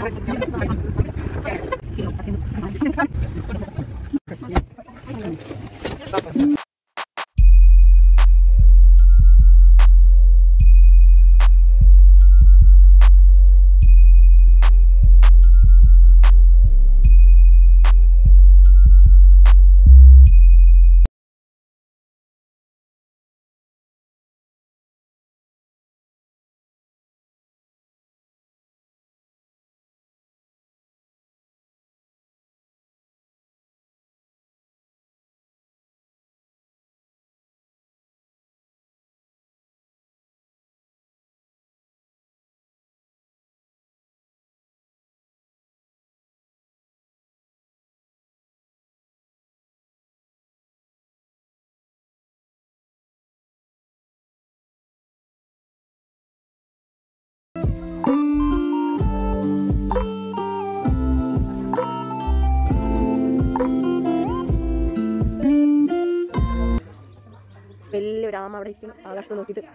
വലിയൊരു ആമ അവിടെ ഇരിക്കണം ആകാശത്ത് നോക്കിയിട്ട്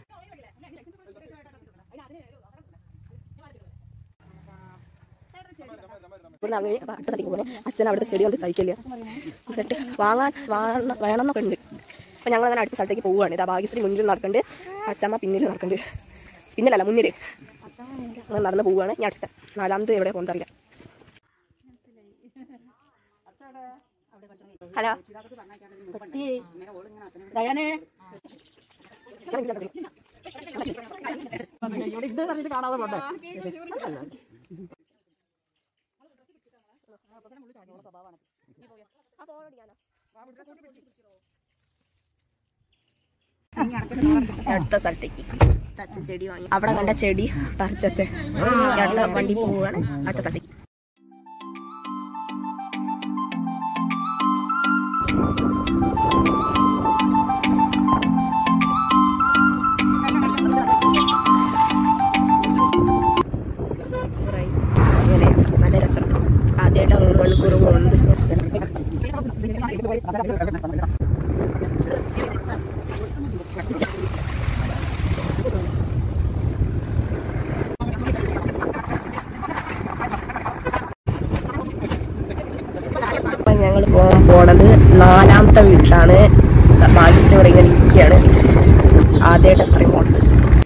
ഇവിടെ അങ്ങനെ അടുത്ത തടിക്ക് പോലെ അച്ഛൻ അവിടുത്തെ ചെടി കൊണ്ട് സഹിക്കില്ല എന്നിട്ട് വാങ്ങാൻ വാങ്ങ വേണമെന്നൊക്കെ ഉണ്ട് അപ്പം ഞങ്ങൾ അങ്ങനെ അടുത്ത സ്ഥലത്തേക്ക് പോവുകയാണ് ഇതാ ഭാഗ്യശ്രീ മുന്നിൽ നടക്കുന്നുണ്ട് അച്ഛമ്മ പിന്നിൽ നടക്കുന്നുണ്ട് പിന്നിലല്ല മുന്നിൽ അങ്ങനെ നടന്ന് പോവുകയാണ് ഞാൻ അടുത്ത നാലാമത് എവിടെ പോകുന്നറിയില്ല ഹലോ അടുത്ത സ്ഥലത്തേക്ക് അച്ഛൻ ചെടി വാങ്ങി അവിടെ കണ്ട ചെടി പറിച്ചച്ച് അടുത്ത വണ്ടി പോവുകയാണ് അടുത്ത സ്ഥലത്തേക്ക് അങ്ങനെ നല്ല രസമുണ്ട് ആദ്യമായിട്ട് മൂന്ന് മണിക്കൂർ പോകുന്നത് അപ്പൊ ഞങ്ങൾ പോകാൻ പോണത് നാലാമത്തെ വീട്ടിലാണ് ഭാഗ്യശ്രീ ഇവിടെ ഇങ്ങനെ ഇരിക്കുകയാണ് ആദ്യമായിട്ട് എത്രയും പോണത്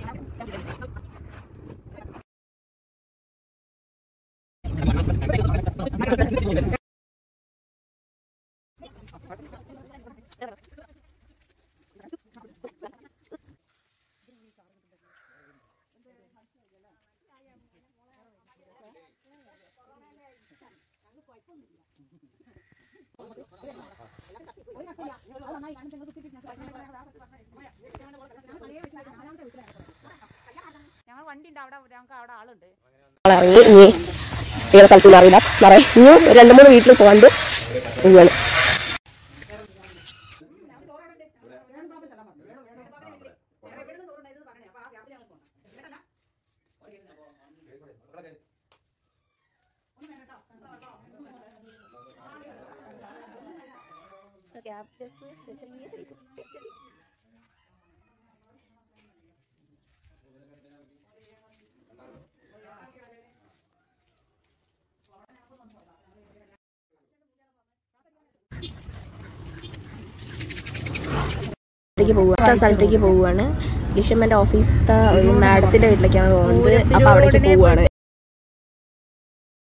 ഞങ്ങൾ വണ്ടി ഉണ്ട് അവിടെ ഞങ്ങൾക്ക് അവിടെ ആളുണ്ട് ഇറങ്ങി ഇനി ഏത് സ്ഥലത്തുനിന്ന് അറിയില്ല പറയാം ഇനിയും ഒരു രണ്ട് മൂന്ന് വീട്ടിൽ പോകാണ്ട് ഇങ്ങനെ സ്ഥലത്തേക്ക് പോവുക അടുത്ത സ്ഥലത്തേക്ക് പോവുകയാണ് ഡിഷമ്മന്റെ ഓഫീസത്തെ ഒരു മാഡത്തിന്റെ വീട്ടിലേക്കാണ് പോകുന്നത് അപ്പൊ അവിടേക്ക് പോവുകയാണ്